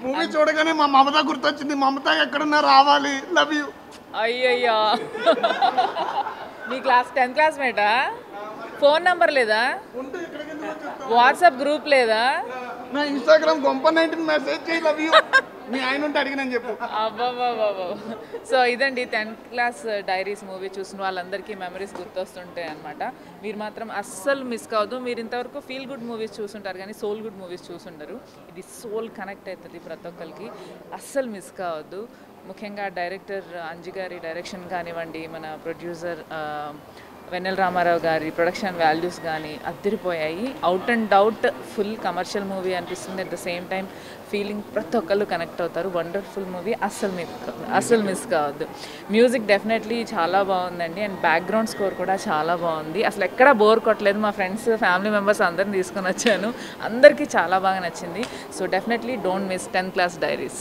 Movie చూడగానే మా మమత గుర్తొచ్చింది మమత ఎక్కడున్నా రావాలి లవ్ యూ అయ్యయ్యా మీ క్లాస్ టెన్త్ క్లాస్మేటా ఫోన్ నంబర్ లేదా ఉంటే ఇక్కడికి ఎందుకు వచ్చేస్తావు? వాట్సాప్ గ్రూప్ లేదా నా ఇన్స్టాగ్రామ్ గొంప నైన్టీన్ మెసేజ్ చేయి లవ్ యూ మీ ఆయన ఉంటే అడిగినని చెప్పు అబ్బాబాబాబా సో ఇదండి టెన్త్ క్లాస్ డైరీస్ మూవీ చూసిన వాళ్ళందరికీ మెమరీస్ గుర్తొస్తుంటాయి అనమాట మీరు మాత్రం అస్సలు మిస్ కావద్దు మీరు ఇంతవరకు ఫీల్ గుడ్ మూవీస్ చూసుంటారు కానీ సోల్ గుడ్ మూవీస్ చూసుంటారు ఇది సోల్ కనెక్ట్ అవుతుంది ప్రతి ఒక్కరికి అస్సలు మిస్ కావద్దు ముఖ్యంగా డైరెక్టర్ అంజి గారి డైరెక్షన్ కానివ్వండి మన ప్రొడ్యూసర్ వెన్నెల రామారావు గారి ప్రొడక్షన్ వాల్యూస్ కానీ అద్దరిపోయాయి out and out full commercial movie అనిపిస్తుంది at the same time feeling ప్రతి ఒక్కళ్ళు కనెక్ట్ అవుతారు వండర్ఫుల్ మూవీ అస్సలు మిస్ అస్సలు మిస్ కావద్దు మ్యూజిక్ డెఫినెట్లీ చాలా బాగుందండి అండ్ బ్యాక్గ్రౌండ్ స్కోర్ కూడా చాలా బాగుంది అసలు ఎక్కడ బోర్ కొట్టలేదు మా ఫ్రెండ్స్ ఫ్యామిలీ మెంబర్స్ అందరిని తీసుకొని వచ్చాను అందరికీ చాలా బాగా నచ్చింది so definitely don't miss tenth class diaries